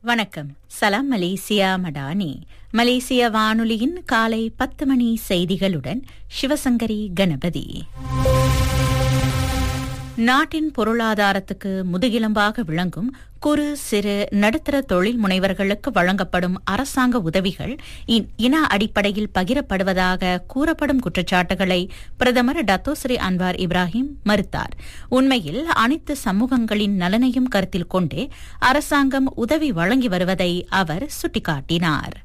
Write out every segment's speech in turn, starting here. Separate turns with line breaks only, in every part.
வணக்கம் சலாம் மலேசியா மடானி மலேசிய வானொலியின் காலை பத்து மணி செய்திகளுடன் சிவசங்கரி கணபதி நாட்டின் பொருளாதாரத்துக்கு முதுகிலம்பாக விளங்கும் குறு சிறு நடுத்தர தொழில் முனைவர்களுக்கு வழங்கப்படும் அரசாங்க உதவிகள் இன அடிப்படையில் பகிரப்படுவதாக கூறப்படும் குற்றச்சாட்டுகளை பிரதமர் டத்தோஸ்ரீ அன்வார் இப்ராஹிம் மறுத்தார் உண்மையில் அனைத்து சமூகங்களின் நலனையும் கருத்தில் கொண்டே அரசாங்கம் உதவி வழங்கி வருவதை அவர் சுட்டிக்காட்டினார்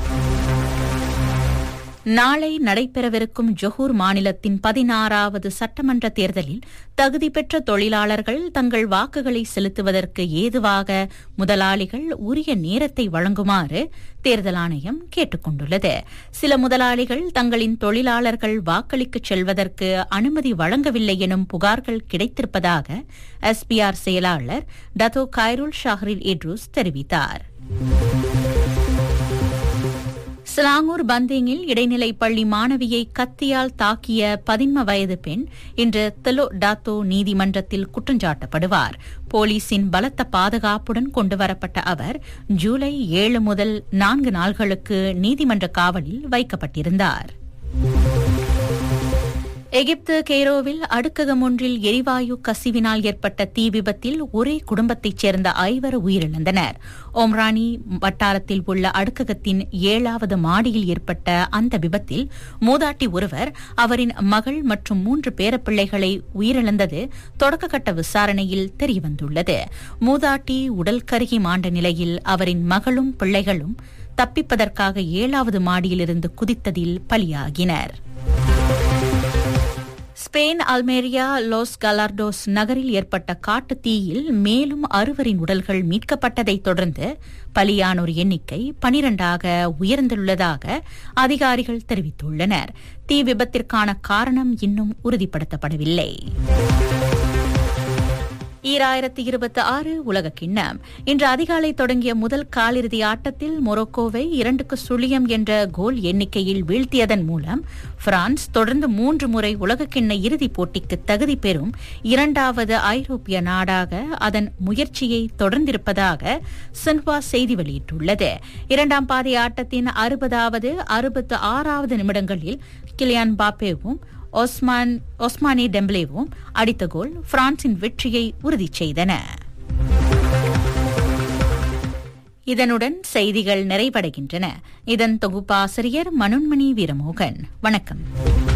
நாளை நடைபெறவிருக்கும் ஜொஹூர் மாநிலத்தின் பதினாறாவது சட்டமன்ற தேர்தலில் தகுதி பெற்ற தொழிலாளர்கள் தங்கள் வாக்குகளை செலுத்துவதற்கு ஏதுவாக முதலாளிகள் உரிய நேரத்தை வழங்குமாறு தேர்தல் ஆணையம் கேட்டுக் கொண்டுள்ளது சில முதலாளிகள் தங்களின் தொழிலாளர்கள் வாக்களிக்கச் செல்வதற்கு அனுமதி வழங்கவில்லை எனும் புகார்கள் கிடைத்திருப்பதாக எஸ்பிஆர் செயலாளர் டத்தோ கைருல் ஷாஹரில் இட்ரூஸ் தெரிவித்தார் சிலாங்கூர் பந்திங்கில் இடைநிலை பள்ளி மாணவியை கத்தியால் தாக்கிய பதின்ம வயது பெண் இன்று தெலோ டாத்தோ நீதிமன்றத்தில் குற்றஞ்சாட்டப்படுவார் போலீசின் பலத்த பாதுகாப்புடன் கொண்டுவரப்பட்ட அவர் ஜூலை ஏழு முதல் நான்கு நாள்களுக்கு நீதிமன்ற காவலில் வைக்கப்பட்டிருந்தார் எகிப்து கெய்ரோவில் அடுக்ககம் ஒன்றில் எரிவாயு கசிவினால் ஏற்பட்ட தீ விபத்தில் ஒரே குடும்பத்தைச் சேர்ந்த ஐவர் உயிரிழந்தனர் ஒம்ரானி வட்டாரத்தில் உள்ள அடுக்ககத்தின் ஏழாவது மாடியில் ஏற்பட்ட அந்த விபத்தில் மூதாட்டி ஒருவர் அவரின் மகள் மற்றும் மூன்று பேரப்பிள்ளைகளை உயிரிழந்தது தொடக்கக்கட்ட விசாரணையில் தெரியவந்துள்ளது மூதாட்டி உடல் கருகி மாண்ட நிலையில் அவரின் மகளும் பிள்ளைகளும் தப்பிப்பதற்காக ஏழாவது மாடியிலிருந்து குதித்ததில் பலியாகினர் ஸ்பெயின் அல்மேரியா லாஸ் கலார்டோஸ் நகரில் ஏற்பட்ட காட்டு தீயில் மேலும் அறுவரின் உடல்கள் மீட்கப்பட்டதைத் தொடர்ந்து பலியானோர் எண்ணிக்கை பனிரண்டாக உயர்ந்துள்ளதாக அதிகாரிகள் தெரிவித்துள்ளனர் தீ விபத்திற்கான காரணம் இன்னும் உறுதிப்படுத்தப்படவில்லை ஈராயிரத்தி இருபத்தி ஆறு உலக கிண்ணம் இன்று அதிகாலை தொடங்கிய முதல் காலிறுதி ஆட்டத்தில் மொரோக்கோவை இரண்டுக்கு சுழியம் என்ற கோல் எண்ணிக்கையில் வீழ்த்தியதன் மூலம் பிரான்ஸ் தொடர்ந்து மூன்று முறை உலகக்கிண்ண இறுதிப் போட்டிக்கு தகுதி பெறும் இரண்டாவது ஐரோப்பிய நாடாக அதன் முயற்சியை தொடர்ந்திருப்பதாக சின்ஹுவா செய்தி வெளியிட்டுள்ளது இரண்டாம் பாதை ஆட்டத்தின் அறுபதாவது அறுபத்து ஆறாவது நிமிடங்களில் கிலியான் பாப்பேவும் ஒஸ்மான் ஒஸ்மானி டெம்ப்லேவும் அடித்த கோல் பிரான்சின் வெற்றியை உறுதி செய்தன இதனுடன் செய்திகள் நிறைவடைகின்றன இதன் தொகுப்பாசிரியர் மனோன்மணி வீரமோகன் வணக்கம்